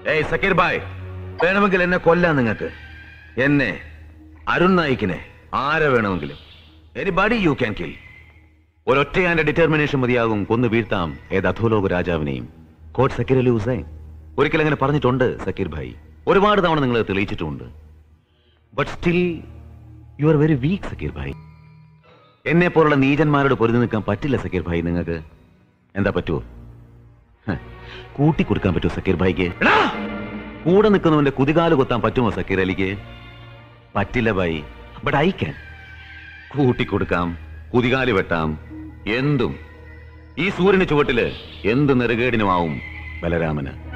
ഏയ് സക്കീർ ബായ് വേണമെങ്കിൽ എന്നെ കൊല്ലാൻ നിങ്ങൾക്ക് എന്നെ അരുൺ നായിക്കിനെ ആരെ വേണമെങ്കിലും എനിബഡി യു ക്യാൻ കിൽ ഒരൊറ്റയാന്റെ ഡിറ്റർമിനേഷൻ മതിയാകും കൊന്നു വീഴ്ത്താം ഏത് അധോലോക രാജാവിനെയും കോട്ട് സക്കീർ അലി ഹുസൈൻ ഒരിക്കൽ അങ്ങനെ പറഞ്ഞിട്ടുണ്ട് സക്കീർ ഭായി ഒരുപാട് തവണ നിങ്ങൾ തെളിയിച്ചിട്ടുമുണ്ട് but still you are very weak Zakir Bhai എന്നെ പോലുള്ള നീചന്മാരോട് പൊരുതി നിൽക്കാൻ പറ്റില്ല സക്കീർ ഭായി നിങ്ങൾക്ക് എന്താ പറ്റുമോ ഹ, കൂട്ടിക്കൊടുക്കാൻ പറ്റുമോ സക്കീർ ഭായിക്ക് എടാ! കൂടെ നിൽക്കുന്നവന്റെ കുതികാല് കൊത്താൻ പറ്റുമോ സക്കീർ അലിക്ക് പറ്റില്ല ഭായി ബട്ട് ഐ ക്യാൻ കൂട്ടിക്കൊടുക്കാം കുതികാല് വെട്ടാം എന്തും ഈ സൂര്യന് ചുവട്ടില് എന്ത് നെറുകേടിനുമാവും ബലരാമന്